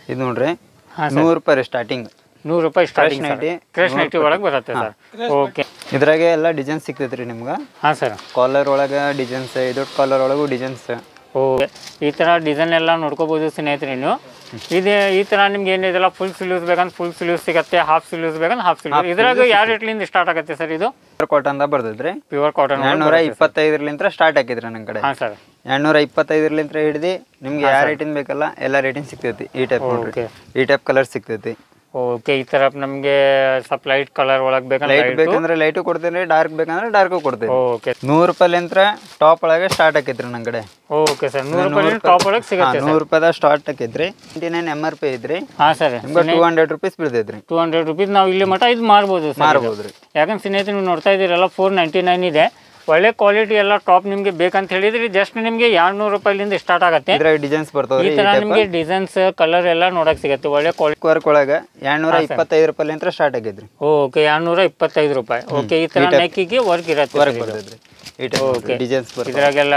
ಇದು ನೋಡ್ರಿ ಹಾಂ ನೂರು ರೂಪಾಯಿ ರೀ ಸ್ಟಾರ್ಟಿಂಗ್ ನೂರು ರೂಪಾಯಿ starting sir nighty, crush nighty ಒಳಗೆ ಬರುತ್ತೆ ಸರ್ ಓಕೆ ಇದ್ರಾಗೆ ಎಲ್ಲ ಡಿಸೈನ್ಸ್ ಸಿಗ್ತೈತೆ ರೀ ನಿಮ್ಗೆ ಹಾಂ ಸರ್ ಕಾಲರ್ ಒಳಗೆ ಡಿಸೈನ್ಸ್ ಇದೊಟ್ಟು ಕಾಲರ್ ಒಳಗೂ ಡಿಸೈನ್ಸ್ ಓಕೆ ಈ ಥರ ಡಿಸೈನ್ ಎಲ್ಲ ನೋಡ್ಕೋಬೋದು ಸ್ನೇಹಿತರೆ ನೀವು ಇದೆ ಈ ಥರ ನಿಮ್ಗೆ ಏನಿದೆಲ್ಲ ಫುಲ್ ಸ್ಲೀವ್ಸ್ ಬೇಕಂದ್ರೆ ಫುಲ್ ಸ್ಲೀವ್ಸ್ ಸಿಗುತ್ತೆ ಹಾಫ್ ಸ್ಲೀವ್ಸ್ ಬೇಕಂದ್ರೆ ಹಾಫ್ ಸ್ಲೀವ್ಸ್ ಇದ್ರಾಗ ಯಾವ ರೇಟ್ಲಿಂದ ಸ್ಟಾರ್ಟ್ ಆಗುತ್ತೆ ಸರ್ ಇದು ಕಾಟನ್ದ ಬರ್ತೈತ್ರಿ ಪ್ಯೂರ್ ಕಾಟನ್ ಎರಡ್ನೂರ ಇಪ್ಪತ್ತೈದರ್ಲಿಂತ ಸ್ಟಾರ್ಟ್ ಹಾಕಿದ್ರಿ ನನ್ನ ಕಡೆ ಹಾಂ ಸರ್ ಎರಡ್ನೂರ ಇಪ್ಪತ್ತೈದರ್ಲಿಂತ ಹಿಡಿದು ನಿಮ್ಗೆ ಯಾವ ರೇಟಿಂದ ಬೇಕಲ್ಲ ಎಲ್ಲ ರೇಟಿಂಗ್ ಸಿಗ್ತೈತಿ ಈ ಟೈಪ್ ನೋಡ್ರಿ ಓಕೆ ಈ ಟೈಪ್ ಕಲರ್ ಸಿಗ್ತೈತಿ ಓಕೆ ಈ ಥರ ನಮಗೆ ಸ್ವಲ್ಪ ಲೈಟ್ ಕಲರ್ ಒಳಗೆ ಬೇಕಂದ್ರೆ ಲೈಟ್ ಬೇಕಂದ್ರೆ ಲೈಟು ಕೊಡ್ತೀನಿ ಡಾರ್ಕ್ ಬೇಕಂದ್ರೆ ಡಾರ್ಕು ಕೊಡ್ತೀನಿ ಓಕೆ ನೂರು ರೂಪಾಯಿಲಿಂತ್ರ ಟಾಪ್ ಒಳಗೆ ಸ್ಟಾರ್ಟ್ ಆಕೈತ್ರಿ ನನ್ನ ಕಡೆ ಓಕೆ ಸರ್ ನೂರು ರೂಪಾಯಿ ಟಾಪ್ ಒಳಗೆ ಸಿಗುತ್ತೆ ನೂರು ರೂಪಾಯಿದ ಸ್ಟಾರ್ಟ್ ಆಕೈತ್ರಿ twenty nine M R P ಐತ್ರಿ ಹಾಂ ಸರ್ ನಿಮ್ಗೆ ಟೂ ಹಂಡ್ರೆಡ್ ರುಪೀಸ್ ಬೀಳ್ತೈತ್ರಿ ಟೂ ಹಂಡ್ರೆಡ್ ರುಪೀಸ್ ನಾವು ಇಲ್ಲಿ ಮಟ್ಟ ಇದು ಮಾರ್ಬೋದು ಸರ್ ಮಾರ್ಬೋದ್ರಿ ಯಾಕಂದ್ರೆ ಸ್ನೇಹಿತರೆ ನೀವು ನೋಡ್ತಾ ಇದ್ದೀರಲ್ಲ ಫೋರ್ ನೈಂಟಿ ನೈನ್ ಇದೆ ಒಳ್ಳೆ ಕ್ವಾಲಿಟಿ ಎಲ್ಲ ಟಾಪ್ ನಿಮಗೆ ಬೇಕಂತ ಹೇಳಿದ್ರೆ ಜಸ್ಟ್ ನಿಮಗೆ ಎರಡ್ನೂರು ರೂಪಾಯಿಲಿಂದ ಸ್ಟಾರ್ಟ್ ಆಗುತ್ತೆ ಇದ್ರಾಗ ಡಿಸೈನ್ಸ್ ಈ ಬರ್ತಾವ್ರಿ ತರ ನಿಮಗೆ ಡಿಸೈನ್ಸ್ ಕಲರ್ ಎಲ್ಲ ನೋಡಕ್ ಸಿಗುತ್ತೆ ಒಳ್ಳೆ ಕ್ವಾಲಿಟಿ ವರ್ಕ್ ಒಳಗೆ ಎರಡ್ನೂರ ಇಪ್ಪತ್ತೈದು ರೂಪಾಯಿಲಿಂತ್ರ ಸ್ಟಾರ್ಟ್ ಆಗೈತ್ರಿ ಓಕೆ ಎರಡ್ನೂರ ಇಪ್ಪತ್ತೈದು ರೂಪಾಯಿ ಓಕೆ ಈ ತರ ನೆಕ್ಕಿಗೆ ವರ್ಕ್ ಇರುತ್ತೆ ವರ್ಕ್ ಬರ್ತೈತ್ರಿ ಈ ಟೈಪ್ ಡಿಸೈನ್ಸ್ ಬರ್ತದೆ ಇದ್ರಾಗೆಲ್ಲ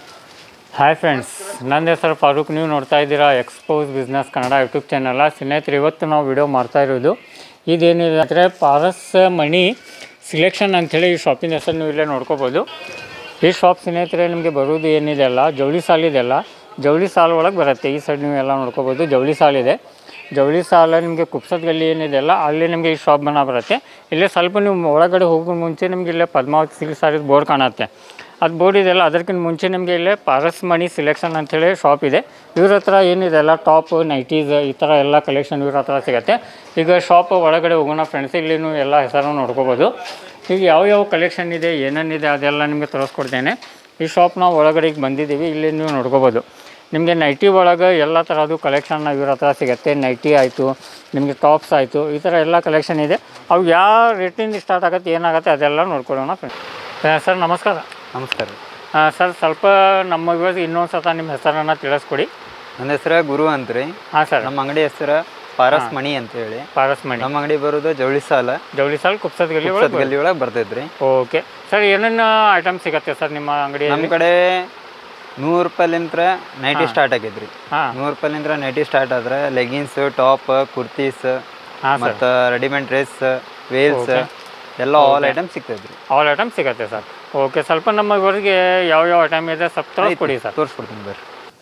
ಹಾಯ್ ಫ್ರೆಂಡ್ಸ್ ನನ್ನ ಹೆಸರು ಫಾರೂಕ್ ನೀವು ನೋಡ್ತಾ ಇದ್ದೀರಾ expose business Kannada YouTube channel ಸ್ನೇಹಿತರೆ ಇವತ್ತು ನಾವು ವಿಡಿಯೋ ಮಾಡ್ತಾ ಇರೋದು ಇದೇನಿದೆ ಅಂದರೆ ಪಾರಸ್ ಮಣಿ ಸಿಲೆಕ್ಷನ್ ಅಂಥೇಳಿ ಈ ಶಾಪಿನ ಹೆಸರು ನೀವು ಇಲ್ಲೇ ನೋಡ್ಕೋಬೋದು ಈ ಶಾಪ್ ಸ್ನೇಹಿತರೆ ನಿಮಗೆ ಬರೋದು ಏನಿದೆ ಅಲ್ಲ ಜವಳಿ ಸಾಲಿದೆಲ್ಲ ಜವಳಿ ಸಾಲು ಒಳಗೆ ಬರುತ್ತೆ ಈ ಸೈಡ್ ನೀವು ಎಲ್ಲ ನೋಡ್ಕೋಬೋದು ಜವಳಿ ಸಾಲಿದೆ ಜವಳಿ ಸಾಲ ನಿಮಗೆ ಕುಪ್ಸದ ಗಲ್ಲಿ ಏನಿದೆ ಅಲ್ಲ ಅಲ್ಲಿ ನಿಮಗೆ ಈ ಶಾಪ್ ಬನ ಬರುತ್ತೆ ಇಲ್ಲೇ ಸ್ವಲ್ಪ ನೀವು ಒಳಗಡೆ ಹೋಗೋ ಮುಂಚೆ ನಿಮಗೆ ಇಲ್ಲೇ ಪದ್ಮಾವತಿ ಸಿಲ್ಕ್ ಸಾರಿದ ಬೋರ್ಡ್ ಕಾಣುತ್ತೆ ಅದು ಬೋರ್ಡ್ ಇದೆಯಲ್ಲ ಅದಕ್ಕಿಂತ ಮುಂಚೆ ನಿಮಗೆ ಇಲ್ಲೇ ಪಾರಸ್ ಮಣಿ ಸಿಲೆಕ್ಷನ್ ಅಂತೇಳಿ ಶಾಪ್ ಇದೆ ಇವ್ರ ಹತ್ರ ಏನಿದೆ ಎಲ್ಲ ಟಾಪ್ ನೈಟೀಸ್ ಈ ಥರ ಎಲ್ಲ ಕಲೆಕ್ಷನ್ ಇವ್ರ ಹತ್ರ ಸಿಗುತ್ತೆ ಈಗ ಶಾಪ್ ಒಳಗಡೆ ಹೋಗೋಣ ಫ್ರೆಂಡ್ಸ್ ಇಲ್ಲಿ ನೀವು ಎಲ್ಲ ಹೆಸರನ್ನು ನೋಡ್ಕೋಬೋದು ಈಗ ಯಾವ ಯಾವ ಕಲೆಕ್ಷನ್ ಇದೆ ಏನೇನಿದೆ ಅದೆಲ್ಲ ನಿಮಗೆ ತೋರಿಸ್ಕೊಡ್ತೇನೆ ಈ ಶಾಪ್ ನಾವು ಒಳಗಡೆ ಈಗ ಬಂದಿದ್ದೀವಿ ಇಲ್ಲಿ ನೀವು ನೋಡ್ಕೋಬೋದು ನಿಮಗೆ ನೈಟಿ ಒಳಗೆ ಎಲ್ಲ ಥರದ್ದು ಕಲೆಕ್ಷನ್ ಇವ್ರ ಹತ್ರ ಸಿಗುತ್ತೆ ನೈಟಿ ಆಯಿತು ನಿಮಗೆ ಟಾಪ್ಸ್ ಆಯಿತು ಈ ಥರ ಎಲ್ಲ ಕಲೆಕ್ಷನ್ ಇದೆ ಅವು ಯಾವ ರೇಟಿಂದ ಸ್ಟಾರ್ಟ್ ಆಗುತ್ತೆ ಏನಾಗುತ್ತೆ ಅದೆಲ್ಲ ನೋಡ್ಕೊಳ್ಳೋಣ ಫ್ರೆಂಡ್ಸ್ ಸರ್ ನಮಸ್ಕಾರ ನಮಸ್ಕಾರ ರೀ ಸರ್ ಸ್ವಲ್ಪ ನಮ್ಮ ಇವಾಗ ಇನ್ನೊಂದು ಸತ ನಿಮ್ಮ ಹೆಸರನ್ನು ತಿಳಿಸ್ಕೊಡಿ ನನ್ನ ಹೆಸರು ಗುರು ಅಂತ್ರಿ ಹಾಂ ಸರ್ ನಮ್ಮ ಅಂಗಡಿ ಹೆಸರು ಪಾರಸ್ ಮಣಿ ಅಂತ ಹೇಳಿ ಪಾರಸ್ ಮಣಿ ನಮ್ಮ ಅಂಗಡಿ ಬರೋದು ಜವಳಿ ಸಾಲ ಜವಳಿ ಸಾಲ್ ಕುಪ್ಸದ ಗಲ್ಲಿ ಒಳಗೆ ಗಲ್ಲಿ ಒಳಗೆ ಬರ್ತೈತ್ರಿ ಓಕೆ ಸರ್ ಏನೇನು ಐಟಮ್ ಸಿಗುತ್ತೆ ಸರ್ ನಿಮ್ಮ ಅಂಗಡಿ ನಮ್ಮ ಕಡೆ ನೂರು ರೂಪಾಯಿಲಿಂತ್ರ ನೈಟಿ ಸ್ಟಾರ್ಟ್ ಆಗೈತ್ರಿ ಹಾಂ ನೂರು ರೂಪಾಯಿಲಿಂತ್ರ ನೈಟಿ ಸ್ಟಾರ್ಟ್ ಆದ್ರೆ ಲೆಗಿನ್ಸ್ ಟಾಪ್ ಕುರ್ತೀಸ್ ಹಾಂ ಸರ್ ಮತ್ತು ರೆಡಿಮೇಡ್ ಡ್ರೆಸ್ ವೇಲ್ಸ್ ಎಲ್ಲ ಆಲ್ ಐಟಮ್ ಸಿಗ್ತೈತ್ರಿ ಆಲ್ ಐಟಮ್ ಸಿಗುತ್ತೆ ಸರ್ ಓಕೆ ಸ್ವಲ್ಪ ನಮ್ಮ ಇವರಿಗೆ ಯಾವ ಯಾವ ಐಟಮ್ ಇದೆ ಸ್ವಲ್ಪ ತೋರಿಸ್ಕೊಡಿ ಸರ್ ತೋರಿಸ್ಕೊಡ್ತೀನಿ ಬರ್ರಿ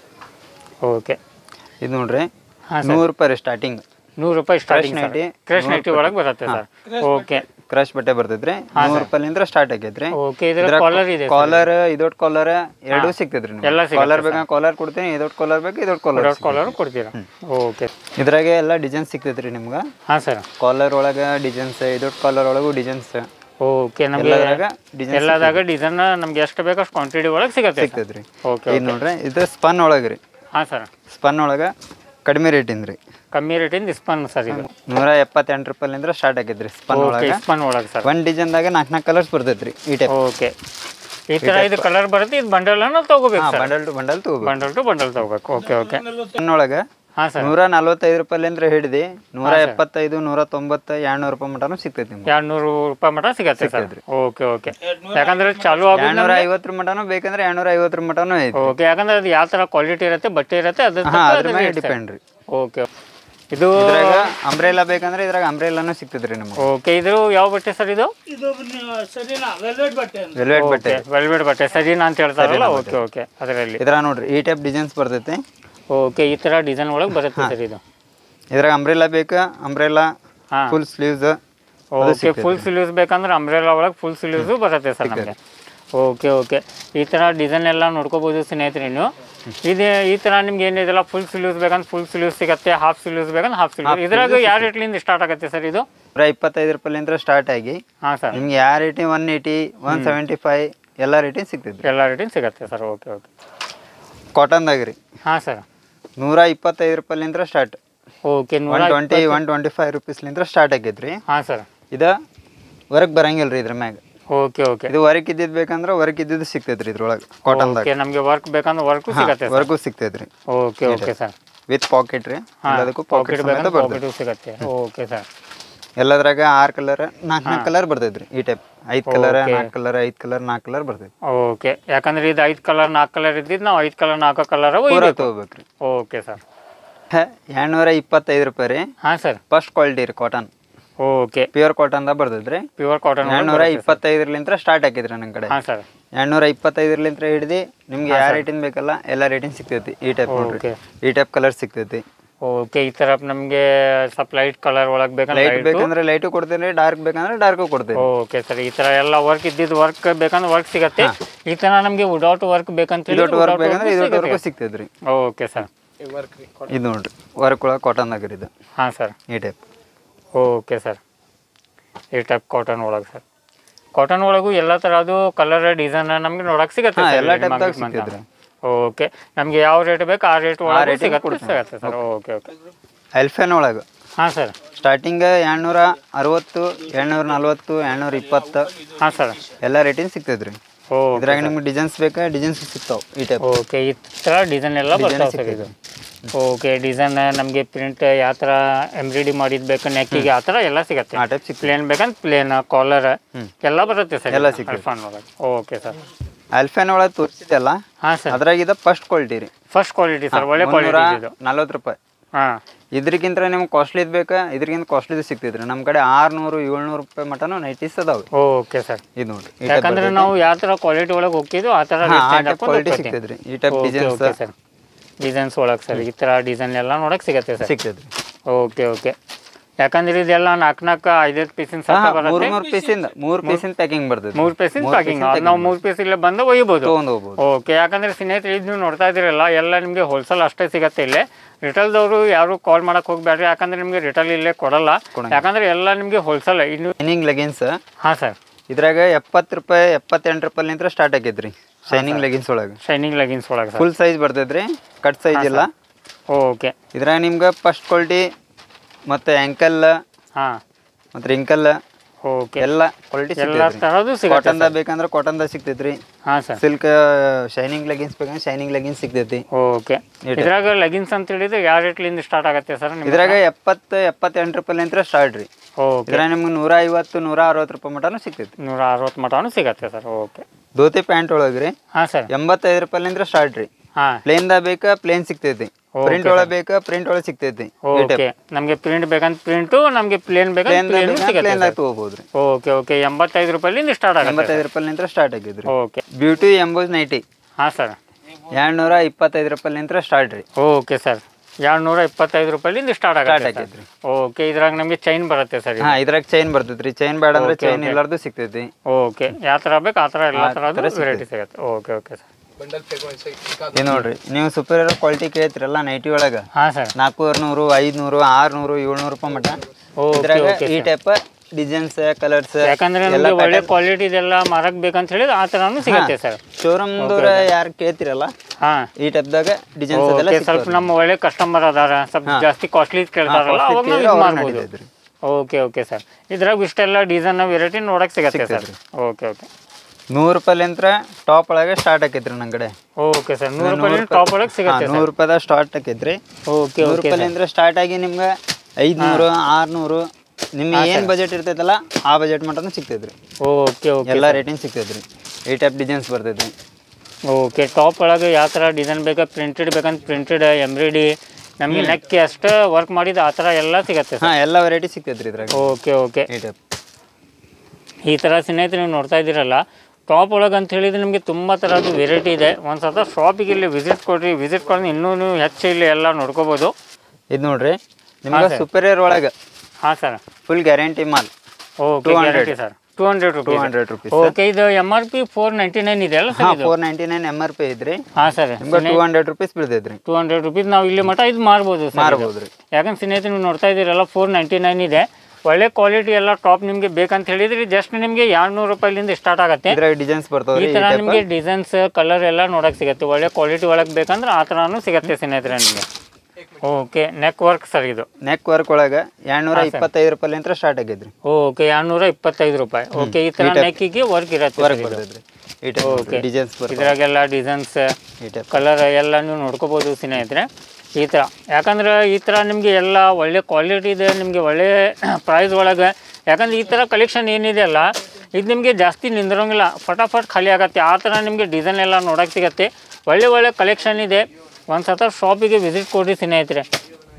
ಓಕೆ ಇದು ನೋಡ್ರಿ ಹಾಂ ನೂರು ರೂಪಾಯಿ ರೀ ಸ್ಟಾರ್ಟಿಂಗ್ ನೂರು ರೂಪಾಯಿ ಸ್ಟಾರ್ಟಿಂಗ್ ನೈಟಿ, ಕ್ರಶ್ ನೈಟಿ ಒಳಗೆ ಬರುತ್ತೆ ಸರ್ ಓಕೆ ಕ್ರಶ್ ಬಟ್ಟೆ ಬರ್ತೈತ್ರಿ ನೂರು ರೂಪಾಯಿಲಿಂತ್ರ ಸ್ಟಾರ್ಟ್ ಆಗೈತ್ರಿ ಓಕೆ ಇದರ ಕಾಲರ್ ಇದೆ ಕಾಲರ್ ಇದೊಟ್ಟು ಕಾಲರ್ ಎರಡೂ ಸಿಗ್ತೈತ್ರಿ ಎಲ್ಲ ಸಿಗುತ್ತೆ ಕಾಲರ್ ಬೇಕಾ ಕಾಲರ್ ಕೊಡ್ತೀನಿ ಇದೊಟ್ಟು ಕಾಲರ್ ಬೇಕು ಇದೊಟ್ಟು ಕಾಲರ್ ಕಾಲರ್ ಕೊಡ್ತೀರಾ ಓಕೆ ಇದ್ರಾಗೆ ಎಲ್ಲ ಡಿಸೈನ್ಸ್ ಸಿಗ್ತೈತ್ರಿ ನಿಮ್ಗೆ ಹಾಂ ಸರ್ ಕಾಲರ್ ಒಳಗೆ ಡಿಸೈನ್ಸ್ ಇದೊಟ್ಟು ಕಾಲರ್ ಒಳಗೂ ಡಿಸೈನ್ಸ್ ಓಕೆ ನಮಗೆ ಎಲ್ಲದ್ರಾಗ ಡಿಸೈನ್ ಎಲ್ಲದಾಗ ಡಿಸೈನ್ ನಮ್ಗೆ ಎಷ್ಟು ಬೇಕಷ್ಟು ಕ್ವಾಂಟಿಟಿ ಒಳಗೆ ಸಿಗುತ್ತೆ ಸಿಗ್ತೈತ್ರಿ ಓಕೆ ಇದು ನೋಡ್ರಿ ಇದು ಸ್ಪನ್ ಒಳಗೆ ರೀ ಹಾಂ ಸರ್ ಸ್ಪನ್ ಒಳಗೆ ಕಡಿಮೆ ರೇಟಿಂದ ರೀ ಕಮ್ಮಿ ರೇಟಿಂದ ಇಸ್ಪನ್ ಸರ್ ಇದು ನೂರ ಎಪ್ಪತ್ತೆಂಟು ರೂಪಾಯಿಲಿಂದ ಸ್ಟಾರ್ಟ್ ಆಗೈತ್ರಿ ಸ್ಪನ್ ಓಕೆ ಒಳಗೆ ಇಸ್ಪನ್ ಒಳಗೆ ಸರ್ ಒಂದ್ ಡಿಸೈನ್ದಾಗ ನಾಲ್ಕು ನಾಲ್ಕು ಕಲರ್ಸ್ ಬರ್ತೈತ್ರಿ ಈ ಟೈಪ್ ಓಕೆ ಈ ಥರ ಇದು ಕಲರ್ ಬರುತ್ತೆ ಇದು ಬಂಡಲ್ ಅನ್ನ ತಗೋಬೇಕು ಸರ್ ಬಂಡಲ್ ಟು ಬಂಡಲ್ ತಗೋಬೇಕು ಬಂಡಲ್ ಟು ಬಂಡಲ್ ತಗೋಬೇಕು ಓಕೆ ಓಕೆ ಸ್ಪನ್ ಒಳಗೆ ಹಾಂ ಸರ್ ನೂರ ನಲ್ವತ್ತೈದು ರೂಪಾಯಿಲಿಂದ ಹಿಡಿದು ನೂರ ಎಪ್ಪತ್ತೈದು ನೂರ ತೊಂಬತ್ತ ಎರಡ್ನೂರು ರೂಪಾಯಿ ಮಟನು ಸಿಗ್ತೈತಿ ನಿಮ್ಗೆ ಎರಡು ನೂರು ರೂಪಾಯಿ ಮಟ ಸಿಗತ್ತೆ ಸರ್ ಓಕೆ ಓಕೆ ಯಾಕಂದ್ರೆ ಚಾಲು ಆಗೋದು ಎರಡ್ನೂರ ಐವತ್ತರ ಮಟನು ಬೇಕಂದ್ರೆ ಎರಡ್ನೂರ ಐವತ್ತರ ಮಟನು ಐತಿ ಓಕೆ ಯಾಕಂದ್ರೆ ಅದು ಯಾವ ಥರ ಕ್ವಾಲಿಟಿ ಇರುತ್ತೆ ಬಟ್ಟೆ ಇರುತ್ತೆ ಅದ್ರ ಹಾ ಅದ್ರ ಮೇಲೆ ಡಿಪೆಂಡ್ ರೀ ಓಕೆ ಇದು ಇದ್ರಾಗ ಅಂಬ್ರೆಲಾ ಬೇಕಂದ್ರೆ ಇದ್ರಾಗ ಅಂಬ್ರೆಲಾನು ಸಿಗ್ತೈತ್ರಿ ನಿಮ್ಗೆ ಓಕೆ ಇದು ಯಾವ ಬಟ್ಟೆ ಸರ್ ಇದು ಇದು ಸರಿನಾ ವೆಲ್ವೆಟ್ ಬಟ್ಟೆ ಅಂತ ವೆಲ್ವೆಟ್ ಬಟ್ಟೆ ವೆಲ್ವೆಟ್ ಬಟ್ಟೆ ಸರಿನಾ ಅಂತ ಹೇಳ್ತಾರಲ್ಲ ಓಕೆ ಓಕೆ ಅದರಲ್ಲಿ ಇದ್ರಾಗ ನೋಡ್ರಿ ಈ ಟೈಪ್ ಡಿಸೈನ್ಸ್ ಬರ್ತೈತಿ ಓಕೆ ಈ ಥರ ಡಿಸೈನ್ ಒಳಗೆ ಬರುತ್ತೆ ಸರ್ ಇದು ಇದ್ರಾಗ ಅಂಬ್ರೆಲಾ ಬೇಕಾ ಅಂಬ್ರೆಲಾ ಹಾಂ full sleeves okay full sleeves ಬೇಕಂದ್ರೆ ಅಂಬ್ರೆಲಾ ಒಳಗೆ ಫುಲ್ ಸ್ಲೀವ್ಸು ಬರುತ್ತೆ ಸರ್ ನಮಗೆ ಓಕೆ ಓಕೆ ಈ ಥರ ಡಿಸೈನ್ ಎಲ್ಲ ನೋಡ್ಕೋಬೋದು ಸ್ನೇಹಿತರೆ ನೀವು ಇದೆ ಈ ಥರ ನಿಮ್ಗೆ ಏನಿದೆಲ್ಲ ಫುಲ್ ಸ್ಲೀವ್ಸ್ ಬೇಕಂದ್ರೆ ಫುಲ್ ಸ್ಲೀವ್ಸ್ ಸಿಗುತ್ತೆ ಹಾಫ್ ಸ್ಲೀವ್ಸ್ ಬೇಕಂದ್ರೆ ಹಾಫ್ ಸ್ಲೀವ್ಸ್ ಇದ್ರಾಗ ಯಾವ ರೇಟ್ಲಿಂದ ಸ್ಟಾರ್ಟ್ ಆಗುತ್ತೆ ಸರ್ ಇದು ನೂರ ಇಪ್ಪತ್ತೈದು ರೂಪಾಯಿಲಿಂದ ಸ್ಟಾರ್ಟ್ ಆಗಿ ಹಾಂ ಸರ್ ನಿಮ್ಗೆ ಯಾವ ರೇಟಿ one eighty one seventy five ಎಲ್ಲ ರೇಟಿಂಗ್ ಸಿಗ್ತೈತ್ರಿ ಎಲ್ಲ ರೇಟಿಂಗ್ ಸಿಗುತ್ತೆ ಸರ್ ಓಕೆ ಓಕೆ ಕಾಟನ್ದಾಗ ರೀ ಹಾಂ ಸರ್ ನೂರ ಇಪ್ಪತ್ತೈದು ರೂಪಾಯಿಲಿಂದ ಸ್ಟಾರ್ಟ್ ಓಕೆ ನೂರ one twenty one twenty five ರುಪೀಸ್ಲಿಂದ ಸ್ಟಾರ್ಟ್ ಆಗೈತ್ರಿ ಹಾಂ ಸರ್ ಇದು ವರ್ಕ್ ಬರಂಗಿಲ್ಲ ರೀ ಇದ್ರ ಮ್ಯಾಗ ಓಕೆ ಓಕೆ ಇದು ವರ್ಕ್ ಇದ್ದಿದ್ದು ಬೇಕಂದ್ರೆ ವರ್ಕ್ ಇದ್ದಿದ್ದು ಸಿಗ್ತೈತ್ರಿ ಇದ್ರೊಳಗೆ ಕಾಟನ್ದಾಗ ಓಕೆ ನಮಗೆ ವರ್ಕ್ ಬೇಕಂದ್ರೆ ವರ್ಕು ಸಿಗುತ್ತೆ ಸರ್ ವರ್ಕು ಸಿಗ್ತೈತ್ರಿ okay okay sir with pocket ರೀ ಎಲ್ಲದಕ್ಕೂ ಪಾಕೆಟ್ ಪಾಕೆಟ್ ಸಮೇತ ಬೇಕಂದ್ರೆ ಬರ್ತೈತಿ ಪಾಕೆಟು ಸಿಗುತ್ತೆ ಓಕೆ ಸರ್ ಎಲ್ಲದ್ರಾಗ ಆರು ಕಲರ್ ನಾಲ್ಕು ನಾಲ್ಕು ಕಲರ್ ಬರ್ತೈತ್ರಿ ಈ ಟೈಪ್ ಐದು ಕಲರ್ ನಾಲ್ಕು ಕಲರ್ ಐದು ಕಲರ್ ನಾಲ್ಕು ಕಲರ್ ಬರ್ತೈತಿ ಓಕೆ ಯಾಕಂದ್ರೆ ಇದು ಐದು ಕಲರ್ ನಾಲ್ಕು ಕಲರ್ ಇದ್ದಿದ್ದು ನಾವು ಐದು ಕಲರ್ ನಾಲ್ಕು ಕಲರ್ ಪೂರ ತೊಗೋಬೇಕ್ರಿ ಓಕೆ ಸರ್ ಎರಡ್ನೂರ ಇಪ್ಪತ್ತೈದು ರೂಪಾಯಿ ರೀ ಹಾಂ ಸರ್ ಫಸ್ಟ್ ಕ್ವಾಲಿಟಿ ರೀ ಕಾಟನ್ ಓಕೆ ಪ್ಯೂರ್ ಕಾಟನ್ದಾಗ ಬರ್ತೈತ್ರಿ ಪ್ಯೂರ್ ಕಾಟನ್ ಎರಡ್ನೂರ ಇಪ್ಪತ್ತೈದರ್ಲಿಂತ ಸ್ಟಾರ್ಟ್ ಹಾಕಿದ್ರಿ ನನ್ನ ಕಡೆ ಹಾಂ ಸರ್ ಎರಡ್ನೂರ ಇಪ್ಪತ್ತೈದರ್ಲಿಂತ ಹಿಡಿದು ನಿಮ್ಗೆ ಯಾವ ರೇಟಿನ ಬೇಕಲ್ಲ ಎಲ್ಲ ರೇಟಿನ ಸಿಗ್ತೈತಿ ಈ ಟೈಪ್ ನೋಡ್ರಿ Okay. ಈ ಟೈಪ್ ಕಲರ್ ಸಿಗ್ತೈತಿ ಓಕೆ ಈ ಥರ ನಮಗೆ ಸ್ವಲ್ಪ ಲೈಟ್ ಕಲರ್ ಒಳಗೆ ಬೇಕಂದ್ರೆ ಲೈಟ್ ಬೇಕಂದ್ರೆ ಲೈಟು ಕೊಡ್ತೀನಿ ಡಾರ್ಕ್ ಬೇಕಂದ್ರೆ ಡಾರ್ಕು ಕೊಡ್ತೀನಿ ಓಕೆ ಸರ್ ಈ ಥರ ಎಲ್ಲ ವರ್ಕ್ ಇದ್ದಿದ್ದು ವರ್ಕ್ ಬೇಕಂದ್ರೆ ವರ್ಕ್ ಸಿಗತ್ತೆ ಈ ಥರ ನಮಗೆ ವಿಡೌಟ್ ವರ್ಕ್ ಬೇಕಂತ ಹೇಳಿ ಇದೊಟ್ಟು ವರ್ಕ್ ಬೇಕಂದ್ರೆ ಇದೊಟ್ಟವರೆಗೂ ಸಿಗ್ತೈತ್ರಿ ಓಕೆ ಸರ್ ಇದು ನೋಡ್ರಿ ವರ್ಕ್ ಒಳಗೆ ಕಾಟನ್ದಾಗ ಇದು ಹಾಂ ಸರ್ ಈ ಟೈಪ್ ಓಕೆ ಸರ್ ಈ ಟೈಪ್ ಕಾಟನ್ ಒಳಗೆ ಸರ್ ಕಾಟನ್ ಒಳಗೂ ಎಲ್ಲ ಥರದ್ದು ಕಲರ್ ಡಿಸೈನ್ ನಮಗೆ ನೋಡಕ್ಕೆ ಸಿಗತ್ತೆ ಹಾ, sir ಎಲ್ಲ ಇಲ್ಲಿ type ದಾಗ ಮಾರ್ಕೆಟ್ ಸಿಗ್ತೈತ್ರಿ. ಓಕೆ ನಮಗೆ ಯಾವ ರೇಟ್ ಬೇಕು ಆ ರೇಟ್ ಒಳಗೆ rate ಗೆ ಸಿಗತ್ತೆ ಕೊಡ್ತೀನಿ. ಸಿಗತ್ತೆ ಸರ್ ಓಕೆ ಓಕೆ ಎಲ್ಫೆನ್ ಒಳಗೆ ಹಾಂ ಸರ್ ಸ್ಟಾರ್ಟಿಂಗ್ ಎರಡ್ನೂರ ಅರವತ್ತು ಎರಡ್ನೂರ ನಲ್ವತ್ತು ಎರಡ್ನೂರ ಇಪ್ಪತ್ತು ಹಾಂ ಸರ್ ಎಲ್ಲ ರೇಟಿನ ಸಿಗ್ತೈತ್ರಿ ಓ ಇದ್ರಾಗ ನಿಮ್ಗೆ ಡಿಸೈನ್ಸ್ ಬೇಕಾ ಡಿಸೈನ್ಸ್ ಸಿಗ್ತಾವ ಈ ಟೈಪ್ ಓಕೆ ಈ ಥರ ಡಿಸೈನ್ ಎಲ್ಲ ಬರ್ತಾವೆ ಸರ್ ಇದು ಓಕೆ ಡಿಸೈನ್ ನಮಗೆ ಪ್ರಿಂಟ್ ಯಾವ ಥರ ಎಂಬ್ರಾಯ್ಡಿ ಮಾಡಿದ್ ಬೇಕು ನೆಕ್ಕಿಗೆ ಆ ಥರ ಎಲ್ಲ ಸಿಗತ್ತೆ ಆ ಟೈಪ್ ಸಿಗ್ತೈತಿ ಪ್ಲೇನ್ ಬೇಕಂತ ಪ್ಲೇನ್ ಕಾಲರ್ ಎಲ್ಲ ಬರುತ್ತೆ ಸರ್ ಎಲ್ಲ ಸಿಗ್ತೈತೆ. ಅಲ್ಫಾನ್ ಒಳಗೆ ಓಕೆ ಸರ್ ಅಲ್ಫೆನ್ ಒಳಗೆ ತೋರಿಸಿದೆಲ್ಲ ಹಾಂ ಸರ್ ಅದ್ರಾಗ ಇದು ಫಸ್ಟ್ ಕ್ವಾಲಿಟಿ ರೀ ಫಸ್ಟ್ ಕ್ವಾಲಿಟಿ ಸರ್ ಒಳ್ಳೆ ಮುನ್ನೂರ ಕ್ವಾಲಿಟಿ ಇದು ನಲ್ವತ್ತು ರೂಪಾಯಿ ಹಾಂ ಇದ್ರಕ್ಕಿಂತ ನಿಮ್ಗೆ ಕಾಸ್ಟ್ಲಿದ್ ಬೇಕಾ ಇದ್ರಕ್ಕಿಂತ ಕಾಸ್ಟ್ಲಿದು ಸಿಗ್ತೈತ್ರಿ ನಮ್ಮ ಕಡೆ ಆರ್ನೂರು ಏಳ್ನೂರು ರೂಪಾಯಿ ಮಟನು ನೈಟೀಸ್ ಅದಾವೆ ಓಕೆ ಸರ್ ಇದು ನೋಡ್ರಿ ಈ ಯಾಕಂದ್ರೆ ನಾವು ಯಾವ ಥರ ಕ್ವಾಲಿಟಿ ಒಳಗೆ ಹೋಗ್ತಿದ್ವು ಆ ಥರ ಹಾ ಆ ಟೈಪ್ ಕ್ವಾಲಿಟಿ ಸಿಗ್ತೈತ್ರಿ ಈ type okay designs okay sir designs ಒಳಗೆ ಸರ್ ಈ ಥರ ಡಿಸೈನ್ ಎಲ್ಲ ನೋಡಕ್ಕೆ ಸಿಗತ್ತೆ ಸರ್ ಸಿಗ್ತೈತ್ರಿ ಓಕೆ ಓಕೆ ಯಾಕಂದ್ರೆ ಇದೆಲ್ಲ ನಾಲ್ಕು ನಾಲ್ಕು ಐದೈದು ಪೀಸಿನ ಸಹ ಮೂರ್ ಬರುತ್ತೆ ಮೂರ್ ಪೀಸಿಂದ ಮೂರ್ ಪೀಸಿಂದ ಪ್ಯಾಕಿಂಗ್ ಬರ್ತೈತಿ ಮೂರು ಪೀಸಿನ ಪ್ಯಾಕಿಂಗ್ ನಾವು ಮೂರು ಪೀಸ್ ಇಲ್ಲೇ ಬಂದು ಒಯ್ಬೋದು ತೊಗೊಂಡ್ ಹೋಗ್ಬೋದು ಓಕೆ ಯಾಕಂದ್ರೆ ಸ್ನೇಹಿತರೆ ಇದು ನೀವು ನೋಡ್ತಾ ಇದ್ದೀರಲ್ಲ ಎಲ್ಲ ನಿಮಗೆ ಹೋಲ್ಸೇಲ್ ಅಷ್ಟೇ ಸಿಗತ್ತೆ ಇಲ್ಲೇ ರಿಟೇಲ್ದವರು ಯಾರು ಕಾಲ್ ಮಾಡಕ್ಕೆ ಹೋಗ್ಬೇಡ್ರಿ ಯಾಕಂದ್ರೆ ನಿಮಗೆ ರಿಟೇಲ್ ಇಲ್ಲೇ ಕೊಡಲ್ಲ ಯಾಕಂದ್ರೆ ಎಲ್ಲ ನಿಮಗೆ ಹೋಲ್ಸೇಲ್ ಇನ್ನು ಶೈನಿಂಗ್ ಲೆಗಿನ್ಸ್ ಹಾಂ ಸರ್ ಇದ್ರಾಗ ಎಪ್ಪತ್ತು ರೂಪಾಯಿ ಎಪ್ಪತ್ತೆಂಟು ರೂಪಾಯಿ ನಿಂತ್ರ ಸ್ಟಾರ್ಟ್ ಆಗೈತ್ರಿ ಶೈನಿಂಗ್ ಲೆಗಿನ್ಸ್ ಒಳಗೆ ಶೈನಿಂಗ್ ಲೆಗಿನ್ಸ್ ಒಳಗೆ ಸರ್ ಫುಲ್ ಸೈಜ್ ಬರ್ತೈತ್ರಿ ಕಟ್ ಸೈಜ್ ಇಲ್ಲ ಓಕೆ ಇದ್ರಾಗ ನಿಮ್ಗೆ ಫಸ್ಟ್ ಕ್ವಾಲಿಟಿ ಮತ್ತು ಆ್ಯಂಕಲ್ ಹಾಂ ಮತ್ತು ರಿಂಕಲ್ ಓಕೆ ಎಲ್ಲ ಕ್ವಾಲಿಟಿ ಎಲ್ಲ ಸಿಗ್ತೈತ್ರಿ ಥರದ್ದು ಸಿಗತ್ತೆ ಕಾಟನ್ದಾಗ ಬೇಕಂದ್ರೆ ಕಾಟನ್ದಾಗ ಸಿಗ್ತೈತ್ರಿ ಹಾಂ ಸರ್ ಸಿಲ್ಕ್ ಶೈನಿಂಗ್ ಲೆಗಿನ್ಸ್ ಬೇಕಂದ್ರೆ ಶೈನಿಂಗ್ ಲೆಗಿನ್ಸ್ ಸಿಗ್ತೈತಿ ಓಕೆ ಇದ್ರಾಗ ಲೆಗಿನ್ಸ್ ಅಂತ ಹೇಳಿದ್ರೆ ಯಾವ ರೇಟ್ಲಿಂದ ಸ್ಟಾರ್ಟ್ ಆಗುತ್ತೆ ಸರ್ ನಿಮ್ಗೆ ಇದ್ರಾಗ ಎಪ್ಪತ್ತು ಎಪ್ಪತ್ತೆಂಟು ರೂಪಾಯಿ ನಿಂತ್ರ ಸ್ಟಾರ್ಟ್ ರೀ ಓಕೆ ಇದ್ರಾಗ ನಿಮ್ಗೆ ನೂರ ಐವತ್ತು ನೂರ ಅರವತ್ತು ರೂಪಾಯಿ ಮಟನು ಸಿಗ್ತೈತಿ ನೂರ ಅರವತ್ತು ಮಟನೂ ಸಿಗತ್ತೆ ಸರ್ ಓಕೆ ಧೋತಿ ಪ್ಯಾಂಟ್ ಒಳಗೆ ರೀ ಹಾಂ ಸರ್ ಎಂಬತ್ತೈದು ರೂಪಾಯಿಲಿಂದ ಸ್ಟಾರ್ಟ್ ರೀ ಹಾಂ ಪ್ಲೇನ್ದಾಗ ಬೇಕಾ ಪ್ಲೇನ್ ಸಿಗ್ತೈತಿ ಪ್ರಿಂಟ್ ಒಳಗೆ ಬೇಕಾ ಪ್ರಿಂಟ್ ಒಳಗೆ ಸಿಗ್ತೈತಿ ಓಕೆ ನಮಗೆ ಪ್ರಿಂಟ್ ಬೇಕಂತ ಪ್ರಿಂಟು ನಮಗೆ ಪ್ಲೇನ್ ಬೇಕಂತ ಪ್ಲೇನ್ ಸಿಗತ್ತೆ ಪ್ಲೇನ್ದಾಗ ತೊಗೋಬೋದು ರೀ ಓಕೆ ಓಕೆ ಎಂಬತ್ತೈದು ರೂಪಾಯಿಲಿಂದ ಸ್ಟಾರ್ಟ್ ಆಗುತ್ತೆ ಎಂಬತ್ತೈದು ರೂಪಾಯಿಲಿಂದ ಸ್ಟಾರ್ಟ್ ಆಗಿದ್ರಿ ಓಕೆ ಬ್ಯೂಟಿ ಎಂಬುದು ನೈಟಿ ಹಾಂ ಸರ್ ಎರಡ್ನೂರ ಇಪ್ಪತ್ತೈದು ರೂಪಾಯಿಲಿಂದ ಸ್ಟಾರ್ಟ್ ರೀ ಓಕೆ ಸರ್ ಎರಡ್ನೂರ ಇಪ್ಪತ್ತೈದು ರೂಪಾಯಿಲಿಂದ ಸ್ಟಾರ್ಟ್ ಆಗುತ್ತೆ ಆಗೈತೆ ಸರ್ ಓಕೆ ಇದ್ರಾಗ ನಮಗೆ ಚೈನ್ ಬರುತ್ತೆ ಸರ್ ಹಾ ಇದ್ರಾಗ ಚೈನ್ ಬರ್ತೈತ್ರಿ ಚೈನ್ ಬೇಡ ಅಂದ್ರೆ ಚೈನ್ ಇಲ್ಲಾರ್ದು ಸಿಗ್ತೈತಿ ಓಕೆ ಯಾವ ಥರ ಬೇಕು ಆ ಥರ ಎಲ್ಲ ಥರದ್ದು ವೆರೈಟಿ ಸಿಗುತ್ತೆ ಓಕೆ ಓಕೆ ಸರ್ ಇದು ನೋಡ್ರಿ ನೀವು ಸೂಪರ್ ಕ್ವಾಲಿಟಿ ಕೇಳ್ತಿರಲ್ಲ ನೈಟಿ ಒಳಗ ಹಾಂ ಸರ್ ನಾಲ್ಕೂವರೆ ನೂರು ಐದ್ನೂರು ಆರ್ನೂರು ಏಳ್ನೂರು ರೂಪಾಯಿ ಮಟ ಓಕೆ ಇದ್ರಾಗ ಓಕೆ ಈ ಟೈಪ್ ಡಿಸೈನ್ಸ್ ಕಲರ್ಸ್ ಯಾಕಂದ್ರೆ ನಮಗೆ ಒಳ್ಳೆ ಕ್ವಾಲಿಟಿ ಇದೆಲ್ಲ ಮಾರಕ್ ಬೇಕಂತ ಹೇಳಿದ್ರೆ ಆ ಥರನೂ ಸಿಗುತ್ತೆ ಸರ್ ಶೋರೂಮ್ದವ್ರ ಯಾರು ಕೇಳ್ತಿರಲ್ಲ ಹಾಂ ಈ ಟೈಪ್ದಾಗ ಡಿಸೈನ್ಸ್ ಅದೆಲ್ಲ ಓಕೆ ಸ್ವಲ್ಪ ನಮ್ಮ ಒಳ್ಳೆ ಕಸ್ಟಮರ್ ಅದಾರ ಸ್ವಲ್ಪ ಜಾಸ್ತಿ ಕಾಸ್ಟ್ಲಿ ಕೇಳ್ತಾರಲ್ಲ costly ಅವಾಗ ನಾವು ಕೇಳಿದ್ರೆ ಇದು ಅವ್ರು ಮಾಡ್ಬೋದು ನಡೀತೈತ್ರಿ. ಓಕೆ ಓಕೆ ಸರ್ ಇದ್ರಾಗ ಇಷ್ಟೆಲ್ಲ ಡಿಸೈನ್ ವೆರೈಟಿ ನೋಡಕ್ ಸಿಗತ್ತೆ ಸರ್ ಓಕೆ ಓಕೆ ನೂರು ರೂಪಾಯಿಲಿಂತ್ರ ಟಾಪ್ ಒಳಗೆ ಸ್ಟಾರ್ಟ್ ಆಕೈತ್ರಿ ನನ್ನ ಕಡೆ ಓಕೆ ಸರ್ ನೂರು ರೂಪಾಯಿ ಟಾಪ್ ಒಳಗೆ ಸಿಗತ್ತೆ ನೂರು ರೂಪಾಯಿದಾಗ ಸ್ಟಾರ್ಟ್ ಆಕೈತ್ರಿ ಓಕೆ ನೂರು ಓಕೆ ರೂಪಾಯಿಲಿಂದ್ರ ಸ್ಟಾರ್ಟ್ ಆಗಿ ನಿಮ್ಗೆ ಐದ್ನೂರು ಆರ್ನೂರು ನಿಮ್ಗೆ ಏನು ಬಜೆಟ್ ಇರ್ತೈತಲ್ಲ ಆ ಬಜೆಟ್ ಮಟನು ಸಿಗ್ತೈತ್ರಿ ಓಕೆ ಓಕೆ ಎಲ್ಲ ರೇಟಿಂಗ್ ಸಿಗ್ತೈತ್ರಿ ಈ ಟೈಪ್ ಡಿಸೈನ್ಸ್ ಬರ್ತೈತ್ರಿ ಓಕೆ ಟಾಪ್ ಒಳಗೆ ಯಾವ ಥರ ಡಿಸೈನ್ ಬೇಕಾ ಪ್ರಿಂಟೆಡ್ ಬೇಕಂತ ಪ್ರಿಂಟೆಡ್ ಎಂಬ್ರಾಯ್ಡಿ ನಮಗೆ ನೆಕ್ಕಿ ಅಷ್ಟೇ ವರ್ಕ್ ಮಾಡಿದ ಆ ಥರ ಎಲ್ಲ ಸಿಗತ್ತೆ ಸರ್ ಹಾಂ ಎಲ್ಲ ವೆರೈಟಿ ಸಿಗ್ತೈತ್ರಿ ಇದ್ರಾಗ ಓಕೆ ಓಕೆ ಈ ಟೈಪ್ ಈ ಥರ ಸ್ನೇಹಿತರೆ ನೀವು ನೋಡ್ತಾ ಇದ್ದೀರಲ್ಲ ಟಾಪ್ ಒಳಗೆ ಅಂತ ಹೇಳಿದ್ರೆ ನಿಮಗೆ ತುಂಬ ಥರದ್ದು ವೆರೈಟಿ ಇದೆ ಒಂದು ಸಲ ಶಾಪಿಗೆ ಇಲ್ಲಿ ವಿಸಿಟ್ ಕೊಡ್ರಿ ವಿಸಿಟ್ ಕೊಡಿ ಇನ್ನೂ ನೀವು ಹೆಚ್ಚು ಇಲ್ಲಿ ಎಲ್ಲ ನೋಡ್ಕೋಬೋದು ಇದು ನೋಡ್ರಿ ನಿಮ್ಗೆ ಸುಪೀರಿಯರ್ ಒಳಗೆ ಹಾಂ ಸರ್ ಫುಲ್ ಗ್ಯಾರಂಟಿ ಮಾಲ್ okay guarantee sir two hundred two rupees hundred rupees okay ಇದು M R P four ninety nine ಇದೆ ಅಲ್ಲ ಸರ್ ಹಾಂ ಇದು four ninety nine M R P ಐತ್ರಿ ಹಾಂ ಸರ್ ನಿಮ್ಗೆ ಟೂ ಹಂಡ್ರೆಡ್ ರುಪೀಸ್ ಬೀಳ್ತೈತ್ರಿ ಟೂ ಹಂಡ್ರೆಡ್ ರುಪೀಸ್ ನಾವು ಇಲ್ಲಿ ಮಟ ಇದು ಮಾರ್ಬೋದು ಸರ್ ಇದು. ಮಾರ್ಬೋದು ರೀ ಯಾಕಂದ್ರೆ ಸ್ನೇಹಿತರೆ ನೀವು ನೋಡ್ತಾ ಇದ್ದೀರಲ್ಲ ಫೋರ್ ನೈಂಟಿ ನೈನ್ ಇದೆ ಒಳ್ಳೆ ಕ್ವಾಲಿಟಿ ಎಲ್ಲ ಟಾಪ್ ನಿಮಗೆ ಬೇಕಂತ ಹೇಳಿದ್ರೆ ಜಸ್ಟ್ ನಿಮಗೆ ಎರಡ್ನೂರು ರೂಪಾಯಿಲಿಂದ ಸ್ಟಾರ್ಟ್ ಆಗುತ್ತೆ ಇದ್ರಾಗ ಡಿಸೈನ್ಸ್ ಈ ಬರ್ತಾವ್ರಿ ಥರ ನಿಮಗೆ ಡಿಸೈನ್ಸ್ ಕಲರ್ ಎಲ್ಲ ನೋಡಕ್ಕೆ ಸಿಗುತ್ತೆ ಒಳ್ಳೆ ಕ್ವಾಲಿಟಿ ಒಳಗೆ ಬೇಕಂದ್ರೆ ಆ ಥರನೂ ಸಿಗುತ್ತೆ ಸ್ನೇಹಿತರೆ ನಿಮಗೆ ಓಕೆ ನೆಕ್ ವರ್ಕ್ ಸರ್ ಇದು ನೆಕ್ ವರ್ಕ್ ಒಳಗೆ ಎರಡ್ನೂರ ಇಪ್ಪತ್ತೈದು ರೂಪಾಯಿಲಿಂತ್ರ ಸ್ಟಾರ್ಟ್ ಆಗೈತ್ರಿ ಓಕೆ ಎರಡ್ನೂರ ಇಪ್ಪತ್ತೈದು ರೂಪಾಯಿ ಓಕೆ ಈ ಥರ ನೆಕ್ಕಿಗೆ ವರ್ಕ್ ಇರುತ್ತೆ ವರ್ಕ್ sir ಇದು. ಬರ್ತೈತ್ರಿ ಈ ಟೈಪ್ ಡಿಸೈನ್ಸ್ ಬರ್ತಾವ ಇದ್ರಾಗೆಲ್ಲ ಡಿಸೈನ್ಸ್ ಈ ಟೈಪ್ ಕಲರ್ ಎಲ್ಲ ನೀವು ನೋಡ್ಕೋಬೋದು ಸ್ನೇಹಿತರೆ ಈ ಥರ ಯಾಕಂದ್ರೆ ಈ ಥರ ನಿಮಗೆ ಎಲ್ಲ ಒಳ್ಳೆ ಕ್ವಾಲಿಟಿ ಇದೆ ನಿಮಗೆ ಒಳ್ಳೆ ಪ್ರೈಸ್ ಒಳಗೆ ಯಾಕಂದ್ರೆ ಈ ಥರ ಕಲೆಕ್ಷನ್ ಏನಿದೆ ಅಲ್ಲ ಇದು ನಿಮಗೆ ಜಾಸ್ತಿ ನಿಂದಿರೋಂಗಿಲ್ಲ ಫಟಾಫಟ್ ಖಾಲಿ ಆಗತ್ತೆ ಆ ಥರ ನಿಮಗೆ ಡಿಸೈನ್ ಎಲ್ಲ ನೋಡೋಕೆ ಸಿಗತ್ತೆ ಒಳ್ಳೆ ಒಳ್ಳೆ ಕಲೆಕ್ಷನ್ ಇದೆ ಒಂದು ಸತ ಶಾಪಿಗೆ ವಿಸಿಟ್ ಕೊಡ್ರಿ ಸ್ನೇಹಿತರೆ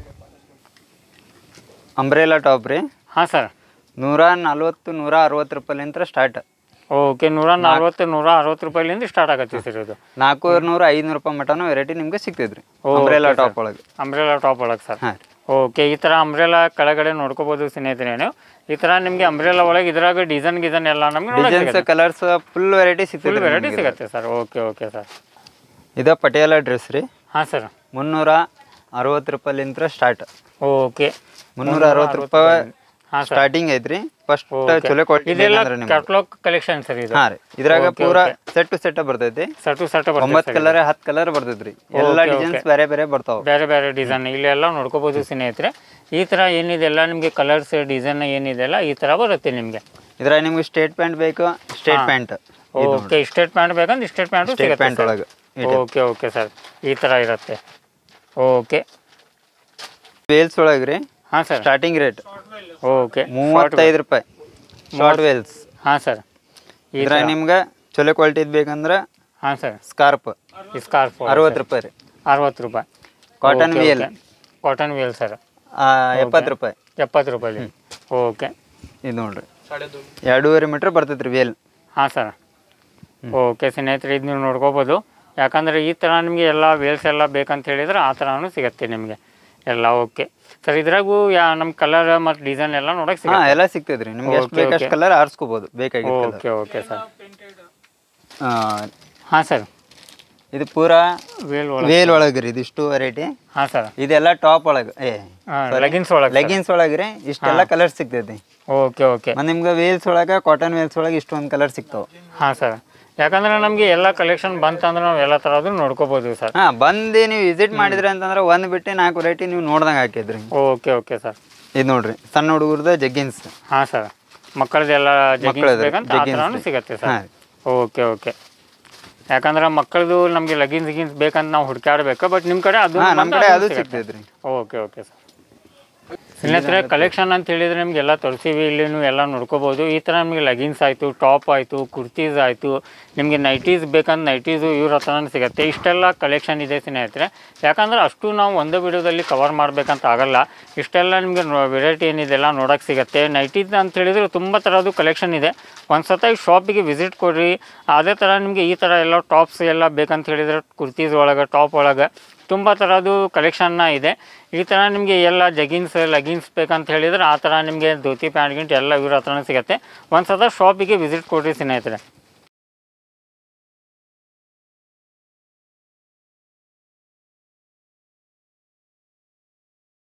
ಅಂಬ್ರೆಲಾ ಟಾಪ್ ರೀ ಹಾಂ ಸರ್ ನೂರ ನಲ್ವತ್ತು ನೂರ ಅರವತ್ತು ರೂಪಾಯಿಲಿಂದ ಸ್ಟಾರ್ಟ್ ಓಕೆ ನೂರ ನಲ್ವತ್ತು ನೂರ ಅರವತ್ತು ರೂಪಾಯಿಲಿಂದ ಸ್ಟಾರ್ಟ್ ಆಗತ್ತೆ ಸರ್ ಇದು ನಾಲ್ಕೂವರೆ ನೂರ ಐದುನೂರು ರೂಪಾಯಿ ಮಟನು ವೆರೈಟಿ ನಿಮ್ಗೆ ಸಿಗ್ತೈತ್ರಿ ಓ, ಅಂಬ್ರೆಲಾ okay, ಟಾಪ್ ಒಳಗೆ ಅಂಬ್ರೆಲಾ ಟಾಪ್ ಒಳಗೆ ಸರ್ ಹಾಂ ರೀ ಓಕೆ ಈ ಥರ ಅಂಬ್ರೆಲಾ ಕೆಳಗಡೆ ನೋಡ್ಕೋಬೋದು ಸ್ನೇಹಿತರೆ ನೀವು ಈ ಥರ ನಿಮಗೆ ಅಂಬ್ರೆಲಾ ಒಳಗೆ ಇದ್ರಾಗ ಡಿಸೈನ್ ಗಿಸೈನ್ ಎಲ್ಲ ನಮ್ಗೆ designs colours full variety full ಸಿಗ್ತೈತೆ ವೆರೈಟಿ ಸಿಗುತ್ತೆ ಸರ್ ಓಕೆ ಓಕೆ ಸರ್ ಇದು ಪಟಿಯಾಲ ಡ್ರೆಸ್ ರೀ ಹಾಂ ಸರ್ ಮುನ್ನೂರ ಅರವತ್ತು ರೂಪಾಯಿಲಿಂದ ಸ್ಟಾರ್ಟ್ ಓಕೆ ಮುನ್ನೂರ ಅರವತ್ತು ರೂಪಾಯಿ ಹಾಂ ಸರ್ ಸ್ಟಾರ್ಟಿಂಗ್ ಐತ್ರಿ ಫಸ್ಟ್ Okay. ಚಲೋ ಕ್ವಾಲಿಟಿ ಇದೆಲ್ಲ ಅಂದ್ರೆ ನಿಮ್ಗೆ ಕ್ಯಾಟ್ಲಾಗ್ ಕಲೆಕ್ಷನ್ ಸರ್ ಇದು ಹಾಂ ರೀ ಇದ್ರಾಗ Okay, ಪೂರಾ okay. ಸೆಟ್ ಟು ಸೆಟ್ ಬರ್ತೈತಿ ಸಟು ಸಟ ಬರ್ತದೆ ಒಂಬತ್ತು ಕಲರ್ ಹತ್ತು ಕಲರ್ ಬರ್ತೈತ್ರಿ ಎಲ್ಲ Okay, ಡಿಸೈನ್ಸ್ okay. ಬೇರೆ ಬೇರೆ ಬರ್ತಾವ ಬೇರೆ ಬೇರೆ ಡಿಸೈನ್ ಇಲ್ಲೆಲ್ಲ ನೋಡ್ಕೋಬೋದು ಸ್ನೇಹಿತರೆ ಈ ಥರ ಏನಿದೆಲ್ಲ ನಿಮಗೆ ಕಲರ್ಸ್ ಡಿಸೈನ್ ಏನಿದೆಲ್ಲ ಈ ಥರ ಬರುತ್ತೆ ನಿಮಗೆ ಇದ್ರಾಗ ನಿಮ್ಗೆ ಸ್ಟೇಟ್ ಪ್ಯಾಂಟ್ ಬೇಕು straight pant okay straight pant ಬೇಕಂದ್ರೆ ಸ್ಟೇಟ್ ಪ್ಯಾಂಟು ಸ್ಟೇಟ್ ಸಿಗುತ್ತೆ ಪ್ಯಾಂಟ್ ಒಳಗೆ ಓಕೆ ಓಕೆ ಸರ್ ಈ ಥರ ಇರುತ್ತೆ ಓಕೆ ವೇಲ್ಸ್ ಒಳಗೆ ರೀ ಹಾಂ ಸರ್ ಸ್ಟಾರ್ಟಿಂಗ್ ರೇಟ್ ಓಕೆ ಮೂವತ್ತೈದು ರೂಪಾಯಿ ಶಾರ್ಟ್ ವೇಲ್ಸ್ ಹಾಂ ಸರ್ ಈ ಇದ್ರಾಗ ನಿಮ್ಗೆ ಚಲೋ ಕ್ವಾಲಿಟಿದ್ ಬೇಕಂದ್ರೆ ಹಾಂ ಸರ್ ಸ್ಕಾರ್ಪ್ ಈ ಸ್ಕಾರ್ಫ್ ಅರವತ್ತು ರೂಪಾಯಿ ರೀ ಅರವತ್ತು ರೂಪಾಯಿ cotton veil cotton veil sir ಎಪ್ಪತ್ತು ರೂಪಾಯಿ ಎಪ್ಪತ್ತು ರೂಪಾಯಿ ಓಕೆ ಇದು ನೋಡ್ರಿ ಎರಡೂವರೆ ಮೀಟ್ರ್ ಬರ್ತೈತ್ರಿ ವೇಲ್ ಹಾಂ ಸರ್ ಓಕೆ ಸ್ನೇಹಿತರೆ ಇದು ನೀವು ನೋಡ್ಕೋಬೋದು ಯಾಕಂದರೆ ಈ ಥರ ನಿಮಗೆ ಎಲ್ಲ ವೇಲ್ಸ್ ಎಲ್ಲ ಬೇಕಂತ ಹೇಳಿದ್ರೆ ಆ ಥರನೂ ಸಿಗುತ್ತೆ ನಿಮಗೆ ಎಲ್ಲ ಓಕೆ ಸರ್ ಇದ್ರಾಗೂ ಯಾ ನಮ್ಮ ಕಲರ್ ಮತ್ತು ಡಿಸೈನ್ ಎಲ್ಲ ನೋಡೋಕೆ ಹಾ ಸಿಗುತ್ತೆ ಎಲ್ಲ ಸಿಗ್ತೈತ್ರಿ ನಿಮ್ಗೆ ಎಷ್ಟು Okay, ಬೇಕು ಅಷ್ಟು okay. ಕಲರ್ ಆರಿಸ್ಕೋಬೋದು ಬೇಕಾಗಿತ್ತು ಕಲರ್ ಓಕೆ ಓಕೆ ಸರ್ ಹಾಂ ಸರ್ ಇದು ಪೂರಾ ವೇಲ್ ಒಳಗೆ ವೇಲ್ ಒಳಗೆ ರೀ ಇದಿಷ್ಟು ವೆರೈಟಿ ಹಾಂ ಸರ್ ಇದೆಲ್ಲ ಟಾಪ್ ಒಳಗೆ ಏ ಲೆಗಿನ್ಸ್ ಒಳಗೆ ಲೆಗಿನ್ಸ್ ಒಳಗೆ ರೀ ಇಷ್ಟೆಲ್ಲ ಕಲರ್ ಸಿಗ್ತೈತಿ ಓಕೆ ಓಕೆ ಮತ್ತು ನಿಮ್ಗೆ ವೇಲ್ಸ್ ಒಳಗೆ ಕಾಟನ್ ವೇಲ್ಸ್ ಒಳಗೆ ಇಷ್ಟೊಂದು ಕಲರ್ ಸಿಗ್ತಾವೆ ಹಾಂ ಸರ್ ಯಾಕಂದ್ರೆ ನಮಗೆ ಎಲ್ಲ ಕಲೆಕ್ಷನ್ ಬಂತಂದ್ರೆ ನಾವು ಎಲ್ಲ ಥರದ್ದು ನೋಡ್ಕೋಬೋದು ಸರ್ ಹಾ ಬಂದು ನೀವು ವಿಸಿಟ್ ಮಾಡಿದ್ರಿ ಅಂತಂದ್ರೆ ಒಂದು ಬಿಟ್ಟು ನಾಲ್ಕು ವೆರೈಟಿ ನೀವು ನೋಡ್ದಂಗೆ ಹಾಕಿದ್ರಿ ಓಕೆ ಓಕೆ ಸರ್ ಇದು ನೋಡ್ರಿ ಸಣ್ಣ ಹುಡುಗರದ ಜಗ್ಗಿನ್ಸ್ ಹಾಂ ಸರ್ ಮಕ್ಕಳದೆಲ್ಲ ಜಗ್ಗಿನ್ಸ್ ಮಕ್ಕಳದ್ದು ಬೇಕಂತ ಆ jeggings ಥರನೂ ಬೇಕು. ಸಿಗುತ್ತೆ ಸರ್ ಹಾಂ. ಓಕೆ ಓಕೆ ಯಾಕಂದ್ರೆ ಮಕ್ಕಳದು ನಮಗೆ ಲಗಿನ್ಸ್ ಗಿನ್ಸ್ ಬೇಕಂತ ನಾವು ಹುಡುಕಾಡ್ಬೇಕು ಬಟ್ ನಿಮ್ಮ ಕಡೆ ಅದು ಹಾ ನಮ್ಮ ಬಂತ ಕಡೆ ಅದು ಅದು ಸಿಗುತ್ತೆ. ಸಿಗ್ತೈತ್ರಿ ಓಕೆ ಓಕೆ ಸರ್ ಸ್ನೇಹಿತರೆ ಕಲೆಕ್ಷನ್ ಅಂತ ಹೇಳಿದ್ರೆ ನಿಮ್ಗೆ ಎಲ್ಲ ತೋರಿಸಿವಿ ಇಲ್ಲಿ ನೀವು ಎಲ್ಲ ನೋಡ್ಕೋಬೋದು ಈ ಥರ ನಿಮಗೆ ಲೆಗಿನ್ಸ್ ಆಯಿತು ಟಾಪ್ ಆಯಿತು ಕುರ್ತೀಸ್ ಆಯಿತು ನಿಮಗೆ ನೈಟೀಸ್ ಬೇಕಂದ್ರೆ ನೈಟೀಸು ಇವ್ರ ಹತ್ರನೇ ಸಿಗುತ್ತೆ ಇಷ್ಟೆಲ್ಲ ಕಲೆಕ್ಷನ್ ಇದೆ ಸ್ನೇಹಿತರೆ ಯಾಕಂದ್ರೆ ಅಷ್ಟು ನಾವು ಒಂದೇ ವಿಡಿಯೋದಲ್ಲಿ ಕವರ್ ಮಾಡಬೇಕಂತ ಆಗಲ್ಲ ಇಷ್ಟೆಲ್ಲ ನಿಮಗೆ ವೆರೈಟಿ ಏನಿದೆಲ್ಲ ನೋಡೋಕೆ ಸಿಗುತ್ತೆ ನೈಟೀಸ್ ಅಂತ ಹೇಳಿದ್ರೆ ತುಂಬ ಥರದ್ದು ಕಲೆಕ್ಷನ್ ಇದೆ ಒಂದು ಸತ ಈ ಶಾಪಿಗೆ ವಿಸಿಟ್ ಕೊಡ್ರಿ ಅದೇ ಥರ ನಿಮಗೆ ಈ ಥರ ಎಲ್ಲ ಟಾಪ್ಸ್ ಎಲ್ಲ ಬೇಕಂತ ಹೇಳಿದ್ರೆ ಕುರ್ತೀಸ್ ಒಳಗೆ ಟಾಪ್ ಒಳಗೆ ತುಂಬ ಥರದ್ದು ಕಲೆಕ್ಷನ್ನ ಇದೆ ಈ ಥರ ನಿಮಗೆ ಎಲ್ಲ ಜಗಿನ್ಸ್ ಲೆಗಿನ್ಸ್ ಬೇಕಂತ ಹೇಳಿದ್ರೆ ಆ ಥರ ನಿಮಗೆ ಧೋತಿ ಪ್ಯಾಂಟ್ ಗಿಂಟ್ ಎಲ್ಲ ಇವ್ರ ಹತ್ರನೇ ಸಿಗುತ್ತೆ ಒಂದು ಸತ ಶಾಪಿಗೆ ವಿಸಿಟ್ ಕೊಡ್ರಿ ಸ್ನೇಹಿತರೆ